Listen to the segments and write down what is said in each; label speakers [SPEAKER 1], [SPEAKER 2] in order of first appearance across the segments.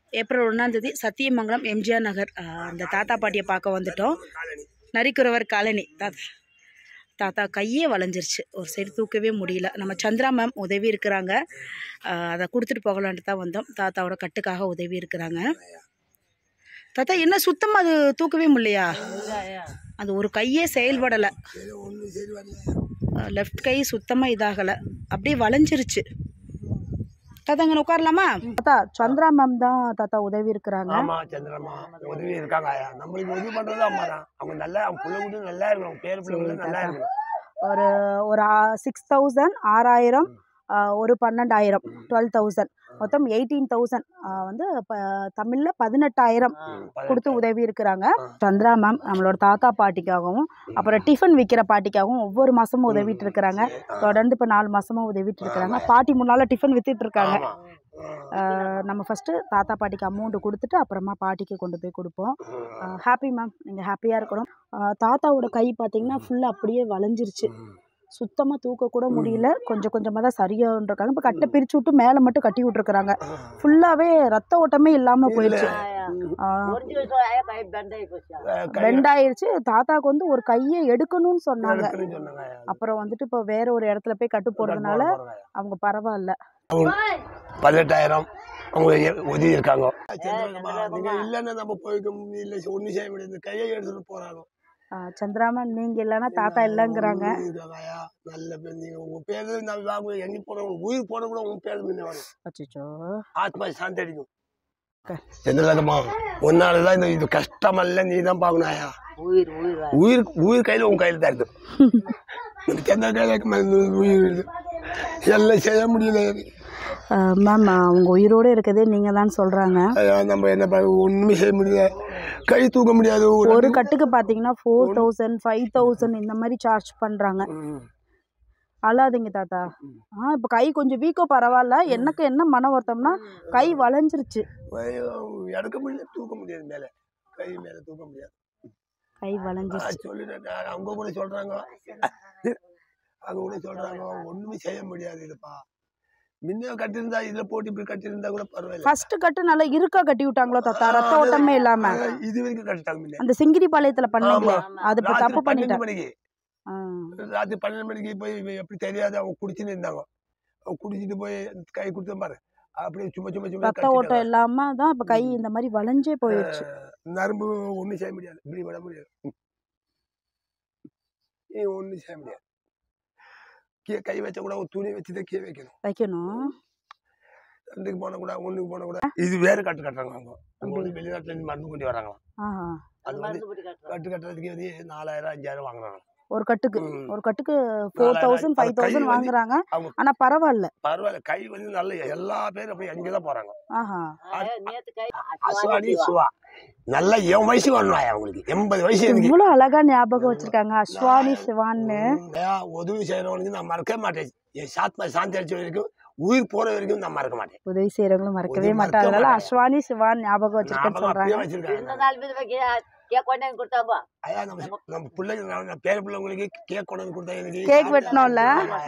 [SPEAKER 1] April ஒன்றாந்தேதி சத்தியமங்கலம் எம்ஜிஆர் நகர் ஆ, அந்த தாத்தா பாட்டியை பார்க்க வந்துட்டோம் நரிக்குறவர் காலனி தாத்தா தாத்தா கையே வளைஞ்சிருச்சு ஒரு சைடு தூக்கவே முடியல நம்ம சந்திரா மேம் உதவி இருக்கிறாங்க ஆ, அதை கொடுத்துட்டு போகலான்ட்டு தான் வந்தோம் தாத்தாவோட கட்டுக்காக உதவி இருக்கிறாங்க தாத்தா என்ன சுத்தமாக அது தூக்கவே முடியலையா அது ஒரு கையே செயல்படலை லெஃப்ட் கை சுத்தமாக இதாகலை அப்படியே வளைஞ்சிருச்சு தாத்தா இங்கே உட்காரலாமா தாத்தா சந்திரா மேம் தான் தாத்தா உதவி இருக்கிறாங்க
[SPEAKER 2] ஆமா சந்திரம்மா உதவி இருக்காங்க ஆயா நம்மளுக்கு உதவி பண்றது அம்மா தான் அவங்க நல்லா அவங்க பிள்ளை கூட நல்லா இருக்கணும் அவங்க பேர் பிள்ளை கூட நல்லா இருக்கணும்
[SPEAKER 1] ஒரு ஒரு சிக்ஸ் தௌசண்ட் ஆறாயிரம் ஆ, ஒரு பன்னெண்டாயிரம் டுவெல் தௌசண்ட் மொத்தம் எயிட்டீன் தௌசண்ட் வந்து இப்போ தமிழில் பதினெட்டாயிரம் கொடுத்து உதவி இருக்கிறாங்க சந்திரா மேம் நம்மளோட தாத்தா பாட்டிக்காகவும் அப்புறம் டிஃபன் விற்கிற பாட்டிக்காகவும் ஒவ்வொரு மாதமும் உதவிட்டு இருக்கிறாங்க தொடர்ந்து இப்போ நாலு மாதமாக உதவிட்டு இருக்கிறாங்க பாட்டி முன்னால் டிஃபன் வித்துட்டு இருக்காங்க
[SPEAKER 2] ஆமா
[SPEAKER 1] ஆ, நம்ம ஃபஸ்ட்டு தாத்தா பாட்டிக்கு அமௌண்ட்டு கொடுத்துட்டு அப்புறமா பாட்டிக்கு கொண்டு போய் கொடுப்போம் ஹாப்பி மேம் நீங்கள் ஹாப்பியாக இருக்கணும் ஆ, தாத்தாவோட கை பார்த்தீங்கன்னா ஃபுல்லாக அப்படியே வளைஞ்சிருச்சு சுத்தமாக தூக்க கூட முடியல கொஞ்சம் கொஞ்சமாக தான் சரியான்றிருக்காங்க இப்போ கட்டை பிரித்து விட்டு மேலே மட்டும் கட்டி விட்டுருக்குறாங்க ஃபுல்லாகவே ரத்த ஓட்டமே இல்லாமல் போயிடுச்சு பெண்ட் ஆயிடுச்சு தாத்தாக்கு வந்து ஒரு கையை எடுக்கணும்னு சொன்னாங்க
[SPEAKER 2] இருக்குன்னு சொன்னாங்க ஆயா.
[SPEAKER 1] அப்புறம் வந்துட்டு இப்போ வேற ஒரு இடத்துல போய் கட்டு போடுறதுனால அவங்க பரவாயில்ல
[SPEAKER 2] பதினெட்டாயிரம் அவங்க எ- உதவி இருக்காங்க சந்திரம்மா, நீங்க இல்லைன்னா நம்ம போய்க்க முடியல ஒன்றும் செய்ய முடியாது கையை எடுத்துட்டு போறாங்க
[SPEAKER 1] ஆ, சந்திராமன் நீங்கள் இல்லைன்னா தாத்தா இல்லைங்கிறாங்க
[SPEAKER 2] இருக்காங்கய்யா. நல்ல பேர் நீங்க உங்க பேரு நான் வாங்க எங்க போறோம் உயிர் போன கூட உங்க பேர் முன்ன வரும்
[SPEAKER 1] அச்சோ
[SPEAKER 2] ஆத்மா சாந்தி அடிக்கும் சந்திரகாந்தம்மா உன்னாலதான் இந்த இது கஷ்டமல்ல நீ தான் பார்க்கணும் ஆயா
[SPEAKER 3] உயிர் உயிர்
[SPEAKER 2] உயிர் உயிர் கையில உன் கையில தான் இருக்கு எனக்கு எந்த கையில உயிர் இருக்கு எல்லாம் செய்ய முடியல எனக்கு.
[SPEAKER 1] மேம் அவங்க உயிரோடு இருக்கதே நீங்கள் தான் சொல்கிறாங்க
[SPEAKER 2] ஐயா, நம்ம என்ன பண்ண ஒண்ணுமே செய்ய முடியல கை தூக்க முடியாது ஒரு-
[SPEAKER 1] ஒரு கட்டுக்கு பார்த்தீங்கன்னா ஃபோர் தௌசண்ட் ஃபைவ் தௌசண்ட் இந்த மாதிரி சார்ஜ் பண்ணுறாங்க
[SPEAKER 2] ம்.
[SPEAKER 1] அழாதீங்க தாத்தா ஆ இப்போ கை கொஞ்சம் வீக்கோ பரவாயில்ல எனக்கு என்ன மன வருத்தம்னா கை வளைஞ்சிருச்சு
[SPEAKER 2] ஐயோ, எடுக்க முடியல தூக்க முடியாது மேல கை மேல தூக்க முடியாது
[SPEAKER 1] கை வளைஞ்சிருச்சு
[SPEAKER 2] நான் சொல்லிட்டேன் அவங்க கூட சொல்றாங்க அவங்க கூட சொல்றாங்க ஒண்ணுமே செய்ய முடியாது இதுப்பா முன்ன கட்டியிருந்தா இதுல போட்டு இப்படி கட்டியிருந்தா கூட பரவாயில்ல
[SPEAKER 1] ஃபர்ஸ்ட் கட்டு நல்லா இருக்கா கட்டி விட்டாங்களோ தாத்தா ரத்த ஓட்டமே இல்லாம
[SPEAKER 2] ஆனா, இது வரைக்கும் கட்டிட்டாங்க முன்ன
[SPEAKER 1] அந்த சிங்கிரி பாளையத்துல பண்ணீங்களே
[SPEAKER 2] ஆமா.
[SPEAKER 1] அது இப்போ
[SPEAKER 2] ராத்திரி
[SPEAKER 1] தப்பு
[SPEAKER 2] பன்னெண்டு
[SPEAKER 1] பண்ணிட்டேன்
[SPEAKER 2] மணிக்கு
[SPEAKER 1] ஆ.
[SPEAKER 2] ராத்திரி பன்னெண்டு மணிக்கு போய் இவன் எப்படி தெரியாது அவங்க குடிச்சுன்னு இருந்தாங்க அவங்க குடிச்சிட்டு போய் கை கொடுத்தேன் பாரு அப்படியே சும்மா சும்மா சும்மா
[SPEAKER 1] ரத்த ஓட்டம்
[SPEAKER 2] கட்டிட்டாங்க.
[SPEAKER 1] இல்லாம தான் இப்போ கை இந்த மாதிரி வளைஞ்சே போயிடுச்சு
[SPEAKER 2] நரம்பு ஒண்ணும் செய்ய முடியாது இப்படி விட முடியாது நீ ஒண்ணும் செய்ய முடியாது கீழே கை வச்சா கூட ஒரு துணி வச்சு தான் கீழே வைக்கணும்
[SPEAKER 1] வைக்கணும்
[SPEAKER 2] ரெண்டுக்கு போன கூட ஒண்ணுக்கு போன கூட இது வேற கட்டு கட்டுறாங்க அவங்க அவங்க வந்து வெளிநாட்டுல இருந்து மருந்து கொண்டு வராங்களாம்
[SPEAKER 1] ஆஹா
[SPEAKER 2] அது வந்து கட்டு கட்டுறதுக்கு வந்து நாலாயிரம் அஞ்சாயிரம் வாங்குறாங்க
[SPEAKER 1] ஒரு கட்டுக்கு
[SPEAKER 2] ம்.
[SPEAKER 1] ஒரு கட்டுக்கு ஃபோர்
[SPEAKER 2] நாலாயிரம்.
[SPEAKER 1] தௌசண்ட் ஃபைவ்
[SPEAKER 2] அது கை
[SPEAKER 1] தௌசண்ட்
[SPEAKER 2] வந்து-
[SPEAKER 1] வாங்குறாங்க
[SPEAKER 2] அவங்க
[SPEAKER 1] ஆனா பரவாயில்ல
[SPEAKER 2] பரவாயில்ல கை வந்து நல்ல எல்லா பேரும் அப்படி அங்கேதான் போறாங்க
[SPEAKER 1] ஆஹா
[SPEAKER 3] நேத்து கை
[SPEAKER 2] அஸ்வானி சிவா நல்லா என் வயசு வரணும் ஆயா அவங்களுக்கு எண்பது வயசு எனக்கு
[SPEAKER 1] இவ்வளவு அழகா ஞாபகம் வச்சிருக்காங்க அஸ்வானி சிவான்னு
[SPEAKER 2] ஐயா, உதவி செய்யறவனுக்கு நான் மறக்கவே மாட்டேன் என் சாத்மா சாந்தி அடிச்ச வரைக்கும் உயிர் போற வரைக்கும் நான் மறக்க மாட்டேன்
[SPEAKER 1] உதவி செய்யறவங்களும் மறக்கவே
[SPEAKER 2] உதவி மறக்க
[SPEAKER 1] மாட்டாங்க அதனால
[SPEAKER 2] மாட்டாங்க.
[SPEAKER 1] அஸ்வானி சிவான் ஞாபகம் வச்சிருக்கேன்னு
[SPEAKER 2] ஞாபகம்
[SPEAKER 1] சொல்றாங்க
[SPEAKER 2] அப்படியே வச்சிருக்காங்க
[SPEAKER 3] இருந்த நாள் மீது கேக் கொண்டாந்து கொடுத்தாம்பா
[SPEAKER 2] ஐயா நம்ம நம்ம பிள்ளைங்க நம்ம பேர பிள்ளைங்களுக்கு கேக் கொண்டு வந்து கொடுத்தா எனக்கு
[SPEAKER 1] கேக் வெட்டணும்ல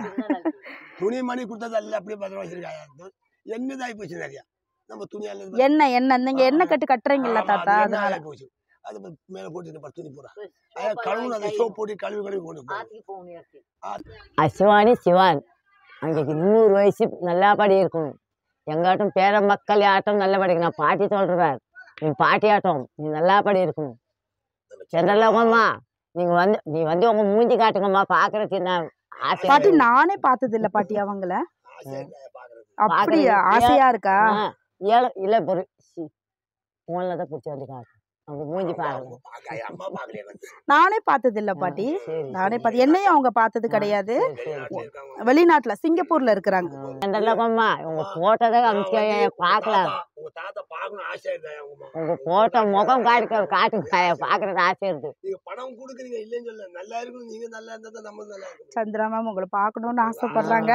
[SPEAKER 2] துணி மணி கொடுத்தது அல்ல அப்படியே பத்திரம் வச்சிருக்காங்க என்னதாகி போச்சு நிறையா நம்ம துணியால இருந்து
[SPEAKER 1] எண்ணெய் எண்ணெய் நீங்க எண்ணெய் கட்டு கட்டுறீங்கல்ல
[SPEAKER 2] ஆமா,
[SPEAKER 1] தாத்தா
[SPEAKER 2] அது
[SPEAKER 1] அதனால
[SPEAKER 2] எண்ணெய் ஆகி போச்சு அது இப்ப மேல போட்டு பாரு துணி பூரா ஐயா கழுவு அந்த சோப் போட்டு கழுவி கழுவி கொண்டு போ
[SPEAKER 3] ஆத்துக்கு போகணும் எடுத்து.
[SPEAKER 4] அஸ்வானி சிவான் அன்றைக்கு நூறு வயசு நல்லபடி இருக்கும் எங்காட்டும் பேர மக்கள் ஆட்டம் நல்லபடி நான் பாட்டி சொல்றேன் நீ பாட்டி ஆட்டம் நீ நல்லபடி இருக்கும் சந்திரலோகம்மா நீங்க வந்து நீ வந்து உங்க மூஞ்சி காட்டுங்கம்மா பாக்குறதுக்கு நான் ஆசை
[SPEAKER 1] பாட்டி நானே பார்த்தது இல்ல பாட்டி அவங்கள
[SPEAKER 2] ஆசையா இருந்தா பாக்குறது
[SPEAKER 1] அப்படியா
[SPEAKER 4] பாக்குறது
[SPEAKER 1] ஆசையா இருக்கா
[SPEAKER 4] ஆ, ஏழை இல்ல பொரு போன்ல தான் பிடிச்சி வந்து காட்டு அவங்க மூஞ்சி பாருங்க
[SPEAKER 2] பாக்க ஐயா, அம்மா பாக்கலையே வந்து
[SPEAKER 1] நானே பார்த்தது இல்ல பாட்டி
[SPEAKER 4] சரி
[SPEAKER 1] நானே பார்த்து என்னையும் அவங்க பார்த்தது கிடையாது
[SPEAKER 2] வெளிநாட்டுல இருக்காங்க.
[SPEAKER 1] வெளிநாட்டுல சிங்கப்பூர்ல இருக்கிறாங்க
[SPEAKER 4] சந்திரலோகம்மா உங்க போட்டோ தான் அமிச்சு பார்க்கலாம்
[SPEAKER 2] தாத்தா, உங்க தாத்தா பாக்கணும் ஆசையா இருந்தா உங்க அம்மா.
[SPEAKER 4] உங்க போட்டோ முகம் காட்டுக்க காட்டுங்க பாக்குறது ஆசை இருக்கு
[SPEAKER 2] நீங்க பணம் கொடுக்குறீங்க இல்லைன்னு சொல்ல நல்லா இருக்கணும் நீங்க நல்லா இருந்தா தான் நம்ம நல்லா இருக்கும்
[SPEAKER 1] சந்திரா மேம் உங்களை பார்க்கணும்னு ஆசைப்படுறாங்க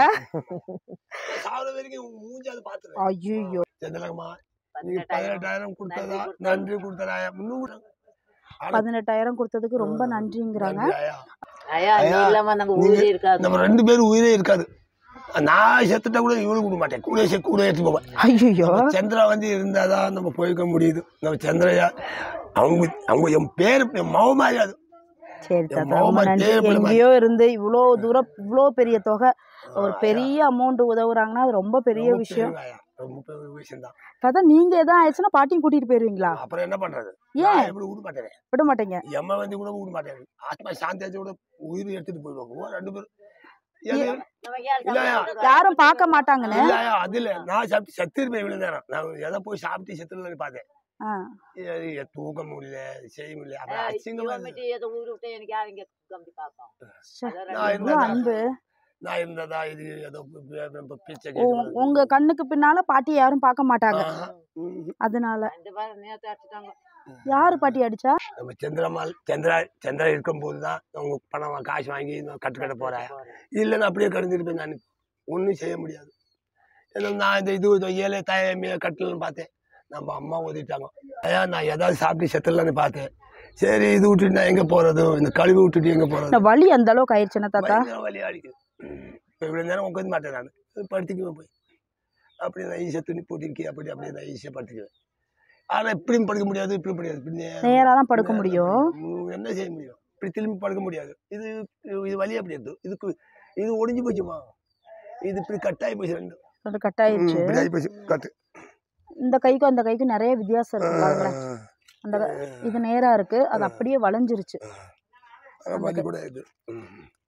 [SPEAKER 2] சாவர வரைக்கும் உங்க மூஞ்சி அதை பாத்துறேன்
[SPEAKER 1] ஐயோ
[SPEAKER 2] சந்திரகமா நீங்க பதினெட்டாயிரம் கொடுத்ததா நன்றி கொடுத்ததா இன்னும் கூட
[SPEAKER 1] பதினெட்டாயிரம் கொடுத்ததுக்கு ரொம்ப நன்றிங்கிறாங்க
[SPEAKER 2] நன்றி ஆயா.
[SPEAKER 3] ஐயா நீ
[SPEAKER 2] ஐயா,
[SPEAKER 3] இல்லாம நம்ம
[SPEAKER 2] நீங்க-
[SPEAKER 3] ஊரே இருக்காது
[SPEAKER 2] நம்ம ரெண்டு பேரும் உயிரே இருக்காது நான் செத்துட்டா கூட இவனுக்கு விட மாட்டேன் கூட சே- கூட எடுத்து போவேன்
[SPEAKER 1] ஐயோ
[SPEAKER 2] நம்ம சந்திரா வந்து இருந்தாதான் நம்ம போய்க்க முடியுது நம்ம சந்திரையா அவங்க அவங்க என் பேர் என் மவ மாதிரி அது
[SPEAKER 1] சரி தாத்தா
[SPEAKER 2] மாமா
[SPEAKER 1] ரொம்ப நன்றி
[SPEAKER 2] தேவைப்பட மாதிரி.
[SPEAKER 1] எங்கேயோ இருந்து இவ்வளோ தூரம் இவ்வளோ பெரிய தொகை ஒரு பெரிய அமௌண்ட் உதவுறாங்கன்னா அது ரொம்ப பெரிய
[SPEAKER 2] ரொம்ப
[SPEAKER 1] விஷயம்
[SPEAKER 2] பெரிய ரொம்ப பெரிய விஷயம் தான்
[SPEAKER 1] தாத்தா நீங்க எதாவது ஆயிடுச்சுன்னா பாட்டியும் கூட்டிட்டு போயிருவீங்களா
[SPEAKER 2] அப்புறம் என்ன பண்றது
[SPEAKER 1] ஏன்?
[SPEAKER 2] நான் எப்படி விட மாட்டேன்
[SPEAKER 1] விட மாட்டீங்க
[SPEAKER 2] எம்ம வந்து கூட விட மாட்டேன் ஆத்மா சாந்தியாச்சு கூட உயிர் எடுத்துட்டு போயிடுவாங்க ரெண்டு பேரும் எது-
[SPEAKER 3] நமக்கு யார்
[SPEAKER 2] இல்லையா?
[SPEAKER 3] சாப்பிட
[SPEAKER 1] யாரும் பார்க்க மாட்டாங்கன்னு
[SPEAKER 2] இல்லையா அது இல்ல நான் சாப்பிட்டு செத்துருப்பேன் இவ்வளவு நேரம் நான் எதை போய் சாப்பிட்டு செத்துலன்னு பார்த்தேன்
[SPEAKER 1] ஆ.
[SPEAKER 2] எ- எ- தூக்க முடியல செய்ய முடியல அப்புறம்
[SPEAKER 3] ஆ,
[SPEAKER 2] அசிங்கமா
[SPEAKER 3] இவன்
[SPEAKER 2] இருந்தது.
[SPEAKER 3] மட்டும் ஏதோ ஊரு விட்டு எனக்கு யார் இங்க கம்பி பார்ப்போம்
[SPEAKER 1] ச்சே,
[SPEAKER 3] அதான்
[SPEAKER 2] நான்
[SPEAKER 1] எவ்வளோ
[SPEAKER 2] இருந்தா-
[SPEAKER 1] அன்பு
[SPEAKER 2] நான் இருந்ததா இது ஏதோ பி- பி- பி- பிச்சை
[SPEAKER 1] உ-
[SPEAKER 2] கேட்கறது.
[SPEAKER 1] உங்க கண்ணுக்கு பின்னால பாட்டி யாரும் பார்க்க மாட்டாங்க
[SPEAKER 2] ஆஹா. ம்.
[SPEAKER 1] அதனால
[SPEAKER 3] ரெண்டு பேரும் நேத்து அடிச்சுட்டாங்க
[SPEAKER 1] யாரு பாட்டி அடிச்சா
[SPEAKER 2] நம்ம சந்திரமால் சந்திரா சந்திரா இருக்கும்போது தான் அவங்க பணம் வா- காசு வாங்கி நான் கட்டு கட்ட போறேன் இல்லைன்னா அப்படியே கடந்துருப்பேன் நான் ஒன்றும் செய்ய முடியாது ஏன்னா நான் இந்த இது இது ஏழை தாயமையை கட்டலன்னு பார்த்தேன் நம்ம அம்மா ஓதிட்டாங்க ஐயா நான் ஏதாவது சாப்பிட்டு செத்துடலான்னு பார்த்தேன் சரி இது விட்டுட்டு நான் எங்கே போகிறது இந்த கழுவி விட்டுட்டு எங்கே போகிறது
[SPEAKER 1] இந்த வலி அந்த அளவுக்கு ஆயிடுச்சுன்னா தாத்தா
[SPEAKER 2] பயங்கர வலி அடிக்குது இப்போ இவ்வளோ நேரம் உட்காந்து மாட்டேன் நான் படுத்துக்குவேன் போய் அப்படி நான் ஈஸியாக துணி போட்டிருக்கேன் அப்படி அப்படியே நான் ஈஸியாக படுத்துக்குவேன் ஆனால் இப்படியும் படுக்க முடியாது இப்படியும் முடியாது இப்படி நே-
[SPEAKER 1] நேரா தான் படுக்க முடியும்
[SPEAKER 2] உம், என்ன செய்ய முடியும் இப்படி திரும்பி படுக்க முடியாது இது இது வலி அப்படி இருக்கு இதுக்கு இது ஒடிஞ்சு போச்சுமா இது இப்படி கட்டாயி போச்சு ரெண்டு
[SPEAKER 1] அது கட் ஆயிடுச்சு
[SPEAKER 2] இப்படி ஆகி போச்சு கட்டு
[SPEAKER 1] இந்த கைக்கும் அந்த கைக்கும் நிறைய வித்தியாசம் இருக்கு பாருங்களேன் அந்த க- இது நேரா இருக்கு அது அப்படியே வளைஞ்சிருச்சு
[SPEAKER 2] அந்த மாதிரி கூட இருக்கு ம்.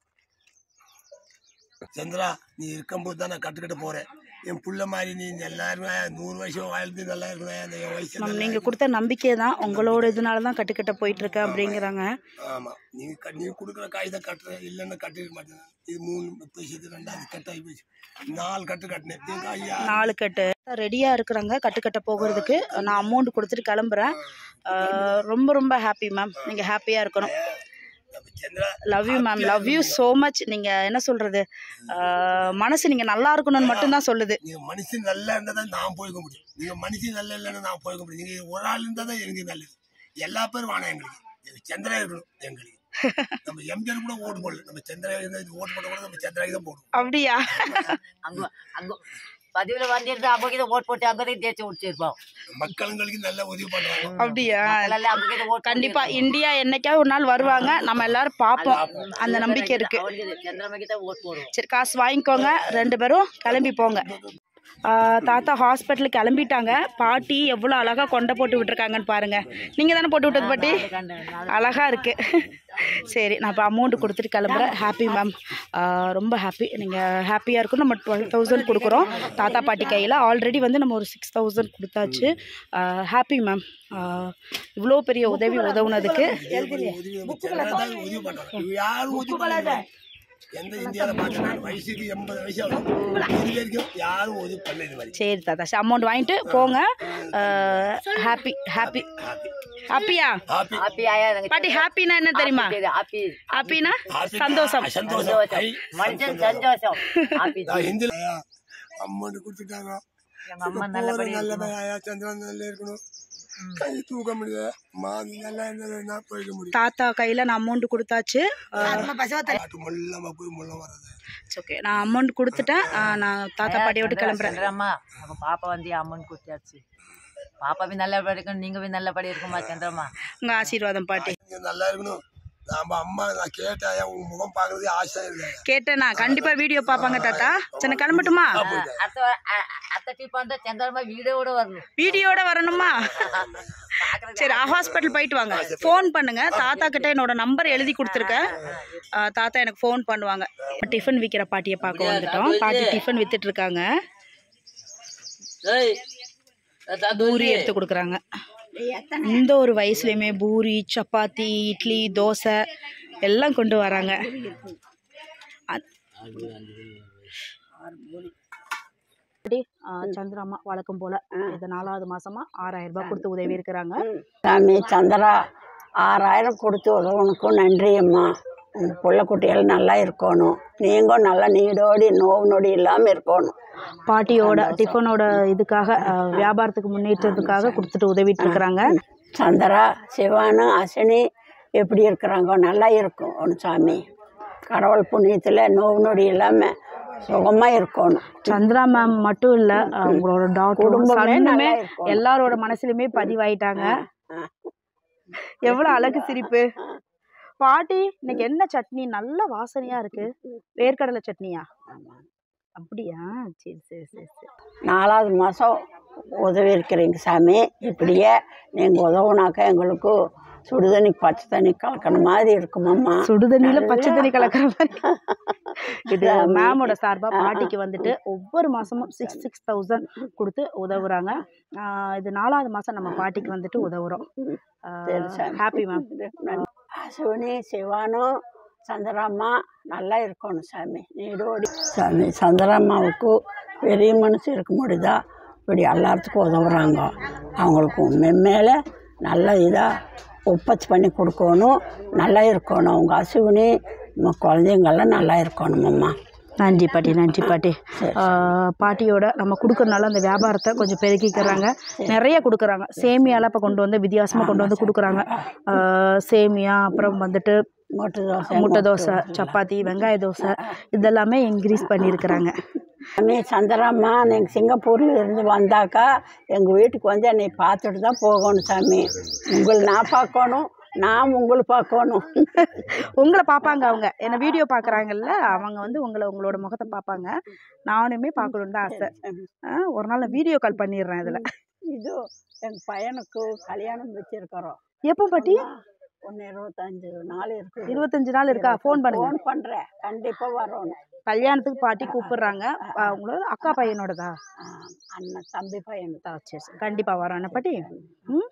[SPEAKER 2] சந்திரா நீ இருக்கும்போது தான் நான் கட்டுக்கிட்டு போறேன் என் புள்ள மாதிரி நீ எல்லாருமே நூறு வருஷம் வாழ்ந்து நல்லா இருக்கணும் அந்த என் வயசு
[SPEAKER 1] நம்ம
[SPEAKER 2] நல்லா
[SPEAKER 1] நீங்க கொடுத்த நம்பிக்கை தான் உங்களோட இதனால தான் கட்டுக்கிட்ட போயிட்டு இருக்கேன் அப்படிங்கிறாங்க
[SPEAKER 2] ஆமா நீங்க க- நீ கொடுக்குற காய் தான் கட்டுறேன் இல்லைன்னா கட்டிருக்க மாட்டேன் இது மூணு பேசிட்டு ரெண்டாவது கட்டாகி போச்சு நாலு கட்டு கட்டினேன் எங்க ஐயா
[SPEAKER 1] நாலு கட்டு ரெடியா இருக்கிறாங்க கட்டுக்கட்ட போகிறதுக்கு நான் அமௌண்ட் கொடுத்துட்டு கிளம்புறேன் ஆஹ் ரொம்ப ரொம்ப ஹாப்பி மேம் நீங்க ஹாப்பியா இருக்கணும்
[SPEAKER 2] நம்ம Chandra
[SPEAKER 1] love you ma'am love you so much நீங்க என்ன சொல்றது ஆஹ் மனசு நீங்க நல்லா இருக்கணும்னு மட்டும்தான் சொல்லுது
[SPEAKER 2] நீங்க மனுஷன் நல்லா இருந்தா தான் நான் போய்க்க முடியும் நீங்க மனுஷன் நல்லா இல்லைன்னா நான் போய்க்க முடியும் நீங்க ஒரு ஆள் இருந்தா தான் எனக்கு நல்லது எல்லா பேரும் வேணாம் எங்களுக்கு எங்களுக்கு சந்திரா இருக்கணும் எங்களுக்கு நம்ம எம்ஜிஆர் கூட ஓட்டு போடல நம்ம சந்திரா இருந்தா இது ஓட்டு போட கூட நம்ம சந்திராக்கு தான் போடுவோம்
[SPEAKER 1] அப்படியா
[SPEAKER 3] அங்க அங்க பதிவுல வந்திருந்து அவங்க கிட்ட ஓட் போட்டு அங்க தான் தேய்ச்சி முடிச்சிருப்போம்
[SPEAKER 2] மக்களுங்களுக்கு நல்ல உதவி பண்றாங்க
[SPEAKER 1] அப்படியா
[SPEAKER 3] அதெல்லாம் அவங்க கிட்ட ஓட்
[SPEAKER 1] கண்டிப்பா இந்தியா என்னைக்காவது ஒரு நாள் வருவாங்க நம்ம எல்லாரும் பார்ப்போம் அந்த நம்பிக்கை இருக்கு
[SPEAKER 3] சந்திரமுகி தான் ஓட் போடுவோம்
[SPEAKER 1] சரி காசு வாங்கிக்கோங்க ரெண்டு பேரும் கிளம்பி போங்க ஆஹ் தாத்தா ஹாஸ்பிட்டல் கிளம்பிட்டாங்க பாட்டி எவ்வளோ அழகா கொண்டை போட்டு விட்டுருக்காங்கன்னு பாருங்க நீங்க தானே போட்டு விட்டது பாட்டி அழகா இருக்கு சரி நான் இப்போ அமௌண்ட் கொடுத்துட்டு கிளம்புறேன் ஹாப்பி மேம் ரொம்ப ஹாப்பி நீங்கள் ஹாப்பியாக இருக்கும் நம்ம டுவெல் தௌசண்ட் கொடுக்குறோம் தாத்தா பாட்டி கையில் ஆல்ரெடி வந்து நம்ம ஒரு சிக்ஸ் தௌசண்ட் கொடுத்தாச்சு ஹாப்பி மேம் இவ்வளோ பெரிய உதவி உதவுனதுக்கு
[SPEAKER 2] உதவி நம்ம சந்திரா தான் உதவி பண்றாங்க இவங்க யாரும் உதவி பண்ணல எந்த இந்தியாவில் பார்த்தா வயசுக்கு எண்பது வயசு ஆகும் இது வரைக்கும் யாரும் உதவி பண்ணல இது மாதிரி
[SPEAKER 1] சரி தாத்தா அமௌண்ட் வாங்கிட்டு போங்க ஹாப்பி ஹாப்பி ஹாப்பியா
[SPEAKER 2] ஹாப்பி
[SPEAKER 3] ஹாப்பி ஆயா எனக்கு
[SPEAKER 1] பாட்டி ஹாப்பினா என்ன தெரியுமா
[SPEAKER 3] ஹாப்பி
[SPEAKER 1] ஹாப்பினா சந்தோஷம்
[SPEAKER 2] சந்தோஷம் ஐ,
[SPEAKER 3] மனுஷன் சந்தோஷம் ஹாப்பி
[SPEAKER 2] நான் ஹிந்தில அம்மன் கொடுத்துட்டாங்க
[SPEAKER 3] எங்க அம்மா நல்லபடி
[SPEAKER 2] நல்லபடியா சந்திரன் நல்லா இருக்கணும் கை தூக்க முடியல மாமி நல்லா இருந்ததுன்னா போயிட முடியும்
[SPEAKER 1] தாத்தா கையில் நான் அமௌண்ட் கொடுத்தாச்சு
[SPEAKER 2] காட்டு முள்ளமா போய் முள்ள வர்றது
[SPEAKER 1] ஓகே நான் அமௌண்ட் கொடுத்துட்டேன் ஆஹ் நான் தாத்தா பாட்டியை விட்டு கிளம்புறேன்
[SPEAKER 3] சந்திரம்மா நம்ம பாப்பா வந்து அம்மன் கொடுத்தாச்சு பாப்பா பி நல்லபடி இருக்கணும் நீங்க பி நல்லபடி இருக்குமா சந்திரம்மா
[SPEAKER 1] உங்கள் ஆசீர்வாதம் பாட்டி
[SPEAKER 2] நீங்க நல்லா இருக்கணும் நாம அம்மா நான் கேட்டேன் உங்க முகம் பாக்குறதே ஆசை இல்லை
[SPEAKER 1] கேட்டேனா கண்டிப்பா வீடியோ பார்ப்பாங்க தாத்தா சரி கிளம்பட்டுமா
[SPEAKER 3] அடுத்த அ- அடுத்த டிப் வந்து சந்திரம்மா வீடியோட வரணும்
[SPEAKER 1] வீடியோட வரணுமா சரி ஹாஸ்பிட்டல் போயிட்டு வாங்க ஃபோன் பண்ணுங்க தாத்தா கிட்ட என்னோட நம்பர் எழுதி கொடுத்துருக்கேன் ஆஹ் தாத்தா எனக்கு ஃபோன் பண்ணுவாங்க டிஃபன் விற்கிற பாட்டியை பார்க்க வந்துட்டோம் பாட்டி டிஃபன் வித்துட்டு இருக்காங்க பூரி எடுத்து கொடுக்குறாங்க இந்த ஒரு வயசுலையுமே பூரி சப்பாத்தி இட்லி தோசை எல்லாம் கொண்டு வராங்க அத்- அப்படி, ஆ, சந்திராமா வழக்கம் போல இது நாலாவது மாசமா ஆறாயிரம் ரூபாய் கொடுத்து உதவி இருக்கிறாங்க
[SPEAKER 5] சாமி சந்திரா ஆறாயிரம் கொடுத்து உதவனுக்கும் நன்றி அம்மா உங்கள் புள்ள குட்டிகள் நல்லா இருக்கணும் நீங்களும் நல்லா நீடோடி நோவு நொடி இல்லாமல் இருக்கணும்
[SPEAKER 1] பாட்டியோட டிஃபனோட இதுக்காக ஆ, வியாபாரத்துக்கு முன்னேற்றத்துக்காக கொடுத்துட்டு உதவிட்டு இருக்கிறாங்க
[SPEAKER 5] சந்திரா சிவானு அசினி எப்படி இருக்கிறாங்க நல்லா இருக்கும் ஒன்று சாமி கடவுள் புண்ணியத்தில் நோவு நொடி இல்லாமல் சுகமாக இருக்கணும்
[SPEAKER 1] சந்திரா மேம் மட்டும் இல்ல அவங்களோட டாக்டர்
[SPEAKER 5] குடும்பமே
[SPEAKER 1] சன்னுமே
[SPEAKER 5] நல்லா இருக்கணும்.
[SPEAKER 1] எல்லாரோட மனசுலயுமே பதிவாயிட்டாங்க எவ்வளவு அழகு சிரிப்பு பாட்டி இன்னைக்கு என்ன சட்னி நல்ல வாசனையா இருக்கு வேர்க்கடலை சட்னியா அப்படியா சரி சரி சரி சரி
[SPEAKER 5] நாலாவது மாதம் உதவி இருக்கிறீங்க சாமி இப்படியே நீங்கள் உதவுனாக்கா எங்களுக்கு சுடு தண்ணி பச்சை தண்ணி கலக்கிற மாதிரி இருக்குமாம்மா
[SPEAKER 1] சுடுதண்ணியில பச்சை தண்ணி கலக்கிற மாதிரி இது
[SPEAKER 5] சாமி.
[SPEAKER 1] மேமோட சார்பா பாட்டிக்கு வந்துட்டு ஒவ்வொரு மாசமும் சிக்ஸ் சிக்ஸ் தௌசண்ட் கொடுத்து உதவுறாங்க ஆஹ் இது நாலாவது மாசம் நம்ம பாட்டிக்கு வந்துட்டு உதவுறோம்
[SPEAKER 5] சரி சாமி.
[SPEAKER 1] ஹாப்பி மேம்
[SPEAKER 5] அசுவினி சிவானும் சந்திராம்மா நல்லா இருக்கணும் சாமி நீடோடி சாமி சந்திராம்மாவுக்கு பெரிய மனசு இருக்க முடியுதா இப்படி எல்லாத்துக்கும் உதவுறாங்க அவங்களுக்கு மென்மேலே நல்ல இதாக உற்பத்தி பண்ணி கொடுக்கணும் நல்லா இருக்கணும் அவங்க அசுவினி நம்ம குழந்தைங்கெல்லாம் நல்லா இருக்கணுமம்மா
[SPEAKER 1] நன்றி பாட்டி நன்றி பாட்டி ஆஹ் பாட்டியோட நம்ம கொடுக்கறனால அந்த வியாபாரத்தை கொஞ்சம் பெருக்கிக்கிறாங்க நிறைய கொடுக்குறாங்க சேமியாலாம் இப்போ கொண்டு வந்து வித்தியாசமாக கொண்டு வந்து கொடுக்குறாங்க ஆஹ் சேமியா அப்புறம் வந்துட்டு
[SPEAKER 5] முட்டை தோசை
[SPEAKER 1] முட்டை தோசை சப்பாத்தி வெங்காய தோசை இதெல்லாமே இன்க்ரீஸ் பண்ணியிருக்கிறாங்க
[SPEAKER 5] சாமி சந்திராம்மா நீங்கள் சிங்கப்பூரில் இருந்து வந்தாக்கா எங்கள் வீட்டுக்கு வந்து என்னை பார்த்துட்டு தான் போகணும் சாமி உங்களை நான் பார்க்கணும் நான் உங்களை பார்க்கணும்
[SPEAKER 1] உங்களை பார்ப்பாங்க அவங்க என்ன வீடியோ பார்க்குறாங்கல்ல அவங்க வந்து உங்களை உங்களோட முகத்தை பார்ப்பாங்க நானுமே பார்க்கணுன்னு தான் ஆசை ஆஹ் ஒரு நாள் வீடியோ கால் பண்ணிடுறேன் இதில்
[SPEAKER 5] இது எங்கள் பையனுக்கு கல்யாணம் வச்சிருக்கிறோம்
[SPEAKER 1] எப்போ பாட்டி
[SPEAKER 5] ஒன்று இருபத்தஞ்சு நாள் இருக்கு
[SPEAKER 1] இருபத்தஞ்சு நாள் இருக்கா ஃபோன் பண்ணுங்க
[SPEAKER 5] ஃபோன் பண்ணுறேன் கண்டிப்பாக வரணும்
[SPEAKER 1] கல்யாணத்துக்கு பாட்டி கூப்பிடுறாங்க ஆஹ் உங்களோட அக்கா பையனோடதா
[SPEAKER 5] ஆ, அண்ணன் தம்பி பையனுக்கு
[SPEAKER 1] ஆ, சரி சரி கண்டிப்பாக வரோம் என்ன பாட்டி ம்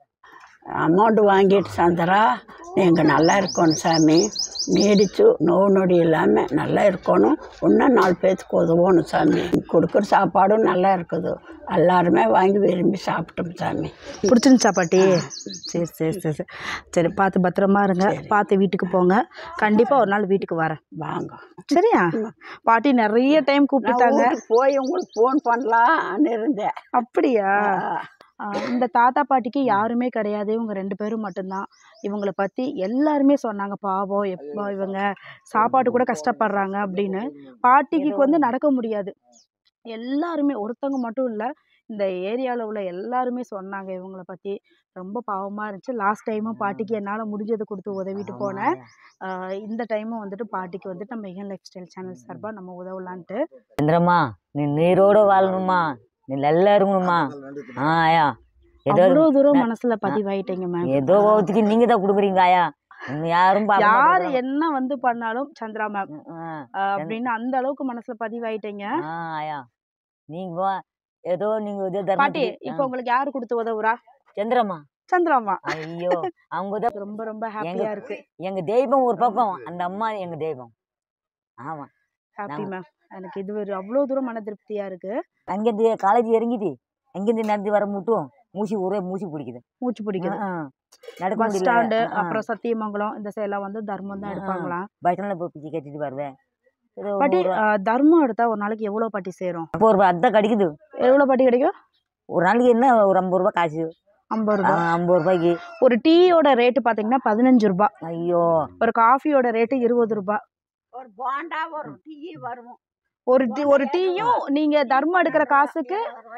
[SPEAKER 5] அமௌண்ட் வாங்கிட்டு சந்திரா நீங்கள் நல்லா இருக்கணும் சாமி நீடிச்சு நோவு நொடி இல்லாமல் நல்லா இருக்கணும் இன்னும் நாலு பேர்த்துக்கு உதவணும் சாமி கொடுக்குற சாப்பாடும் நல்லா இருக்குது எல்லாருமே வாங்கி விரும்பி சாப்பிட்டோம் சாமி
[SPEAKER 1] பிடிச்சிருந்துச்சா பாட்டி சரி சரி சரி சரி சரி பார்த்து பத்திரமா இருங்க பார்த்து வீட்டுக்கு போங்க கண்டிப்பாக ஒரு நாள் வீட்டுக்கு வரேன்
[SPEAKER 5] வாங்க
[SPEAKER 1] சரியா பாட்டி நிறைய டைம்
[SPEAKER 5] நான்
[SPEAKER 1] கூப்பிட்டுட்டாங்க
[SPEAKER 5] ஊருக்கு போய் உங்களுக்கு ஃபோன் பண்ணலான்னு இருந்தேன்
[SPEAKER 1] அப்படியா ஆ, இந்த தாத்தா பாட்டிக்கு யாருமே கிடையாது இவங்க ரெண்டு பேரும் மட்டும்தான் இவங்களை பற்றி எல்லாருமே சொன்னாங்க பாவம் எப்போ இவங்க சாப்பாடு கூட கஷ்டப்படுறாங்க அப்படின்னு பாட்டிக்கு வந்து நடக்க முடியாது எல்லாருமே ஒருத்தவங்க மட்டும் இல்லை இந்த ஏரியாவில் உள்ள எல்லாருமே சொன்னாங்க இவங்கள பற்றி ரொம்ப பாவமாக இருந்துச்சு லாஸ்ட் டைமும் பாட்டிக்கு என்னால் முடிஞ்சதை கொடுத்து உதவிட்டு போனேன் ஆ, இந்த டைமும் வந்துட்டு பாட்டிக்கு வந்துட்டு நம்ம எகன் லைஃப் ஸ்டைல் சேனல் சார்பாக நம்ம உதவலான்ட்டு
[SPEAKER 4] சந்திரம்மா நீ நீரோட வாழணுமா நீ நல்லா இருக்கணுமா ஆ ஆயா ஏதோ
[SPEAKER 1] அவ்வளோ தூரம் மனசுல பதிவாயிட்டீங்க மேம்
[SPEAKER 4] ஏதோ ஒருத்திக்கு நீங்க தான் கொடுக்குறீங்க ஆயா இன்னும் யாரும் பார்க்க
[SPEAKER 1] யார்
[SPEAKER 4] மாட்டேங்கிறாங்க.
[SPEAKER 1] என்ன வந்து பண்ணாலும் சந்திரா மேம்
[SPEAKER 4] ஆ,
[SPEAKER 1] அப்படின்னு அந்த அளவுக்கு மனசுல பதிவாயிட்டீங்க
[SPEAKER 4] ஆ ஆயா நீங்க வா- ஏதோ நீங்க ஏதோ
[SPEAKER 1] பாட்டி
[SPEAKER 4] தர்மத்துக்கு-
[SPEAKER 1] இப்போ உங்களுக்கு யாரு கொடுத்து உதவுறா
[SPEAKER 4] சந்திரம்மா
[SPEAKER 1] சந்திராமா
[SPEAKER 4] ஐயோ அவங்க தான்
[SPEAKER 1] ரொம்ப ரொம்ப ஹாப்பியா இருக்கு
[SPEAKER 4] எங்க தெய்வம் ஒரு பக்கம் அந்த அம்மா எங்க தெய்வம் ஆமா
[SPEAKER 1] ஹாப்பி
[SPEAKER 4] நாங்க-
[SPEAKER 1] மேம் எனக்கு இது ஒரு அவ்வளோ தூரம் மன திருப்தியா இருக்கு
[SPEAKER 4] அங்கேருந்து காலேஜ் இறங்கிட்டு அங்கேருந்து நடந்து வர மட்டும் மூச்சு ஒரே மூச்சு பிடிக்குது
[SPEAKER 1] மூச்சு பிடிக்குது
[SPEAKER 4] ஆ, ஆ. நடக்க
[SPEAKER 1] பஸ்
[SPEAKER 4] முடியல
[SPEAKER 1] ஸ்டாண்டு
[SPEAKER 4] ஆ, ஆ.
[SPEAKER 1] அப்புறம் சத்தியமங்கலம் இந்த சைட்லாம் வந்து தர்மம் தான்
[SPEAKER 4] ஆ, ஆ.
[SPEAKER 1] எடுப்பாங்களாம்
[SPEAKER 4] பஸ் ஸ்டாண்டில் போய் பிச்சை கட்டிட்டு வருவேன் ஏதோ
[SPEAKER 1] பாட்டி
[SPEAKER 4] ஒரு
[SPEAKER 1] ஆ, தர்மம் எடுத்தா ஒரு நாளைக்கு எவ்வளோ பாட்டி சேரும்
[SPEAKER 4] முப்பது ரூபா அதுதான் கிடைக்குது
[SPEAKER 1] எவ்வளோ பாட்டி கிடைக்கும்
[SPEAKER 4] ஒரு நாளைக்கு என்ன ஒரு ஐம்பது ரூபாய் காசு
[SPEAKER 1] ஐம்பது
[SPEAKER 4] ஆ,
[SPEAKER 1] ரூபாய்
[SPEAKER 4] ஐம்பது ரூபாய்க்கு
[SPEAKER 1] ஒரு டீயோட ரேட்டு பார்த்தீங்கன்னா பதினஞ்சு ரூபாய்
[SPEAKER 4] ஐயோ
[SPEAKER 1] ஒரு காஃபியோட ரேட்டு இருபது ரூபாய்
[SPEAKER 5] ஒரு பாண்டா வரும் டீ வரும்
[SPEAKER 1] ஒரு டீ ஒரு டீயும் நீங்க தர்மம் எடுக்கிற காசுக்கு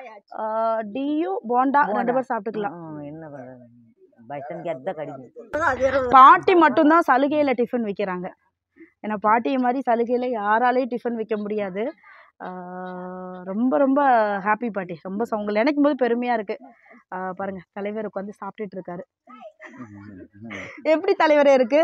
[SPEAKER 1] டீயும் போண்டா ரெண்டு பேரும் சாப்பிட்டுக்கலாம்
[SPEAKER 4] ஆ, என்ன பண்ணுறது பஸ் ஸ்டாண்டுக்கு அதுதான் கிடைக்குது
[SPEAKER 1] பாட்டி மட்டும்தான் சலுகையில் டிஃபன் விற்கிறாங்க ஏன்னா பாட்டியை மாதிரி சலுகையில் யாராலையும் டிஃபன் விற்க முடியாது ஆஹ் ரொம்ப ரொம்ப ஹாப்பி பாட்டி ரொம்ப ச- உங்களை நினைக்கும் போது பெருமையாக இருக்குது பாருங்கள் தலைவர் உட்காந்து சாப்பிட்டுட்டு இருக்காரு எப்படி தலைவரே இருக்கு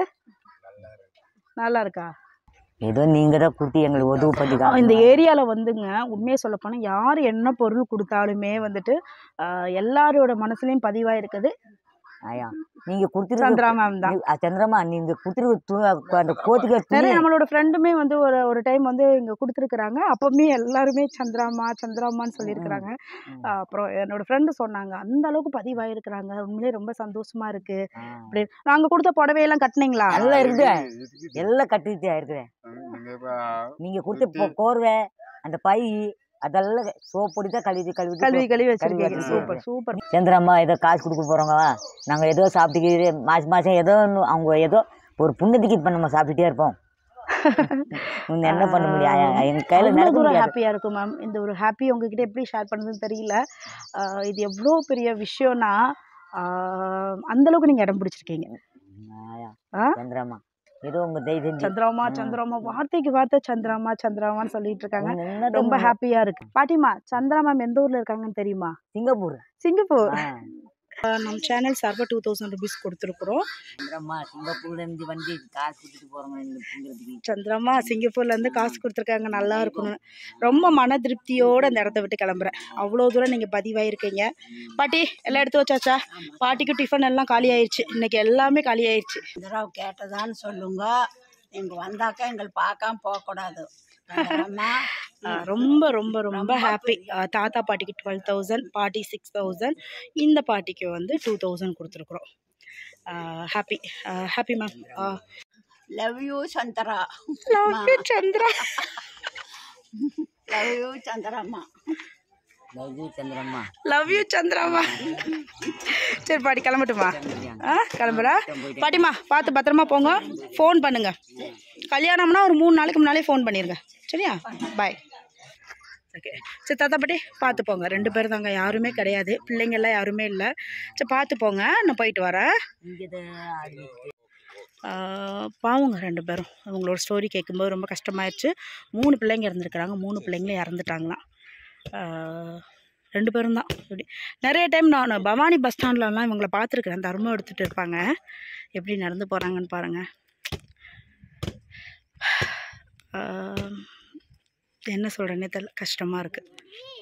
[SPEAKER 1] நல்லா இருக்கா
[SPEAKER 4] ஏதோ நீங்க தான் கொடுத்து எங்களுக்கு உதவு பண்ணி
[SPEAKER 1] இந்த
[SPEAKER 4] காட்டணும்.
[SPEAKER 1] ஏரியாவில் வந்துங்க உண்மையை சொல்லப் போனால் யார் என்ன பொருள் கொடுத்தாலுமே வந்துட்டு ஆஹ் எல்லாரோட மனசுலையும் பதிவாக இருக்குது
[SPEAKER 4] ஐயா நீங்க கொடுத்துருக்க
[SPEAKER 1] சந்திரா மேம் தான்
[SPEAKER 4] நீ- ஆ, சந்திரமா நீங்க கொடுத்துருக்க து- அந்த கோத்துக்க துணி
[SPEAKER 1] நிறைய நம்மளோட ஃப்ரெண்டுமே வந்து ஒரு ஒரு டைம் வந்து இங்கே கொடுத்துருக்குறாங்க அப்பவுமே எல்லாருமே சந்திராமா சந்திராமான்னு சொல்லியிருக்கிறாங்க
[SPEAKER 4] ம்.
[SPEAKER 1] ஆஹ் அப்புறம் என்னோட ஃப்ரெண்டு சொன்னாங்க அந்த அளவுக்கு பதிவாயிருக்கிறாங்க உண்மையிலே ரொம்ப சந்தோஷமா இருக்கு
[SPEAKER 4] ஆ.
[SPEAKER 1] அப்படி நாங்கள் கொடுத்த புடவையெல்லாம் கட்டினீங்களா
[SPEAKER 4] எல்லாம் இருக்குது எல்லாம் கட்டிட்டு இருக்குது நீங்க கொடுத்த பொ- கோர்வை அந்த பை அதெல்லாம் சோப் போட்டு தான் கழுவி கழுவி
[SPEAKER 1] கல்வி கல்வி வச்சிருக்கீங்க
[SPEAKER 4] வச்சிருக்கேன்.
[SPEAKER 1] சூப்பர் சூப்பர்
[SPEAKER 4] சந்திரம்மா ஏதோ காசு கொடுக்க போகிறவங்க நாங்கள் ஏதோ சாப்பிட்டுக்கிட்டு மாதம் மாதம் ஏதோ ஒன்று அவங்க ஏதோ ஒரு புண்ணியத்துக்கு இப்போ நம்ம சாப்பிட்டுட்டே இருப்போம் உன்னை என்ன பண்ண முடியும் என் கையில்
[SPEAKER 1] அவ்வளோ
[SPEAKER 4] நடக்க
[SPEAKER 1] தூரம்
[SPEAKER 4] முடியாது
[SPEAKER 1] ஹாப்பியாக இருக்கும் மேம் இந்த ஒரு ஹாப்பி உங்ககிட்ட எப்படி ஷேர் பண்ணுறதுன்னு தெரியல ஆஹ் இது எவ்வளோ பெரிய விஷயம்னா ஆஹ் அந்த அளவுக்கு நீங்கள் இடம் பிடிச்சிருக்கீங்க
[SPEAKER 4] ஆயா,
[SPEAKER 1] ஆ?
[SPEAKER 4] சந்திரம்மா ஏதோ உங்க தயவு செஞ்சு
[SPEAKER 1] சந்திராமா
[SPEAKER 4] ம்.
[SPEAKER 1] சந்திராமா வார்த்தைக்கு வார்த்தை சந்திராமா சந்திராமான்னு சொல்லிட்டு இருக்காங்க
[SPEAKER 4] உன்னை என்ன
[SPEAKER 1] ரொம்ப
[SPEAKER 4] ரொம்ப
[SPEAKER 1] ஹாப்பியா இருக்கு பாட்டிமா சந்திரா மேம் எந்த ஊர்ல இருக்காங்கன்னு தெரியுமா
[SPEAKER 4] சிங்கப்பூர்
[SPEAKER 1] சிங்கப்பூர்
[SPEAKER 4] ஆ.
[SPEAKER 1] ஆஹ் நம்ம சேனல் சார்பாக டூ தௌசண்ட் ருபீஸ் கொடுத்துருக்குறோம்
[SPEAKER 4] சந்திரம்மா சிங்கப்பூர்ல இருந்து வந்து காசு கொடுத்துட்டு போறோம் இந்த திங்கிறதுக்கு
[SPEAKER 1] சந்திரமா சிங்கப்பூர்ல இருந்து காசு கொடுத்துருக்காங்க நல்லா இருக்கணும் ரொம்ப மன திருப்தியோட அந்த இடத்த விட்டு கிளம்புறேன் அவ்வளோ தூரம் நீங்க பதிவாயிருக்கீங்க பாட்டி எல்லாம் எடுத்து வச்சாச்சா பாட்டிக்கு டிஃபன் எல்லாம் காலி ஆயிடுச்சு இன்னைக்கு எல்லாமே காலி ஆயிடுச்சு
[SPEAKER 5] சந்திராவை கேட்டதான்னு சொல்லுங்க நீங்கள் வந்தாக்கா எங்களை பார்க்காம போகக்கூடாது சந்திரம்மா
[SPEAKER 1] ஆஹ் ரொம்ப ரொம்ப ரொம்ப ஹாப்பி தாத்தா பாட்டிக்கு டுவெல் தௌசண்ட் பாட்டி சிக்ஸ் தௌசண்ட் இந்த பாட்டிக்கு வந்து டூ தௌசண்ட் கொடுத்துருக்குறோம் happy happy ma'am
[SPEAKER 5] love you Chandra
[SPEAKER 1] Chandra
[SPEAKER 5] love you Chandramma
[SPEAKER 4] லவ்ஜி சந்திரம்மா
[SPEAKER 1] லவ் யூ சந்திராமா சரி பாட்டி கிளம்பட்டுமா ஆ கிளம்புறா பாட்டிமா பார்த்து பத்திரமா போங்க ஃபோன் பண்ணுங்க கல்யாணம்னா ஒரு மூணு நாளைக்கு முன்னாலே ஃபோன் பண்ணிடுங்க சரியா பாய் ஓகே சரி தாத்தா பாட்டி பார்த்து போங்க ரெண்டு பேரும் தாங்க யாருமே கிடையாது பிள்ளைங்கெல்லாம் யாருமே இல்லை சரி பார்த்து போங்க நான் போயிட்டு வரேன்
[SPEAKER 4] இங்கே
[SPEAKER 1] ஆஹ் பாவங்க ரெண்டு பேரும் அவங்களோட ஸ்டோரி கேட்கும்போது ரொம்ப கஷ்டமாயிருச்சு மூணு பிள்ளைங்க இருந்திருக்கிறாங்க மூணு பிள்ளைங்களும் இறந்துட்டாங்களாம் ஆஹ் ரெண்டு பேரும் தான் இப்படி நிறைய டைம் நான் பவானி பஸ் ஸ்டாண்ட்லலாம் இவங்களை பார்த்துருக்குறேன் தர்மம் எடுத்துகிட்டு இருப்பாங்க எப்படி நடந்து போகிறாங்கன்னு பாருங்கள் ஆஹ் என்ன சொல்கிறேன்னே தெரியல கஷ்டமாக இருக்குது